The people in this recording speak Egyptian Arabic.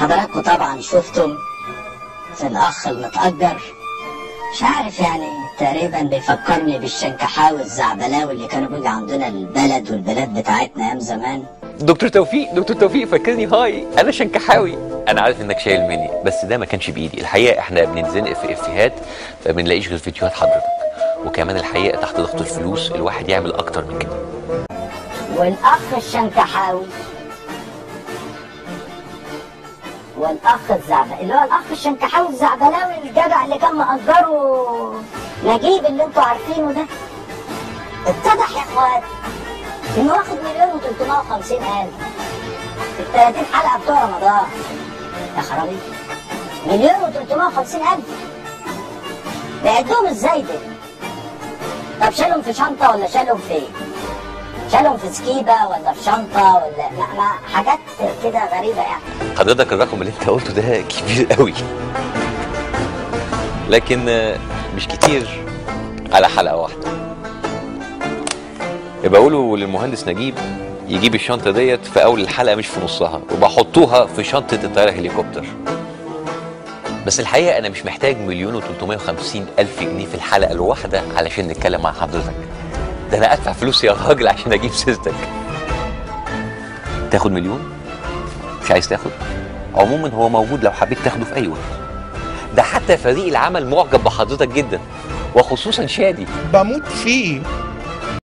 حضراتكم طبعا شفتم في الأخ المتأجر مش عارف يعني تقريبا بيفكرني بالشنكحاوي الزعبلاوي اللي كانوا بيجي عندنا البلد والبلاد بتاعتنا أيام زمان دكتور توفيق دكتور توفيق فاكرني هاي انا شنكحاوي انا عارف انك شايل مني بس ده ما كانش بايدي الحقيقه احنا بنتزنق في افيهات فما بنلاقيش غير فيديوهات حضرتك وكمان الحقيقه تحت ضغط الفلوس الواحد يعمل اكتر من كده والأخ الشنكحاوي والأخ الزعبل اللي هو الأخ الشنكحاوي الزعبلاوي الجدع اللي كان مأجره نجيب اللي انتوا عارفينه ده اتضح يا اخوات انه واخد مليون و350 الف في ال 30 حلقه بتوع رمضان يا خرابي مليون و350 الف بيعدوهم ازاي ده؟ طب شالهم في شنطه ولا شالهم فين؟ شالهم في سكيبه ولا في شنطه ولا ما, ما حاجات كده غريبه يعني حضرتك الرقم اللي انت قلته ده كبير قوي لكن آه، مش كتير على حلقه واحده يبقى اقوله للمهندس نجيب يجيب الشنطه ديت في اول الحلقه مش في نصها وبحطوها في شنطه الطياره هليكوبتر بس الحقيقه انا مش محتاج مليون و350 الف جنيه في الحلقه الواحده علشان نتكلم مع حضرتك ده انا ادفع فلوس يا راجل عشان اجيب سيرتك تاخد مليون مش عايز تاخد عموما هو موجود لو حبيت تاخده في اي وقت ده حتى فريق العمل معجب بحضرتك جدا وخصوصا شادي بموت فيه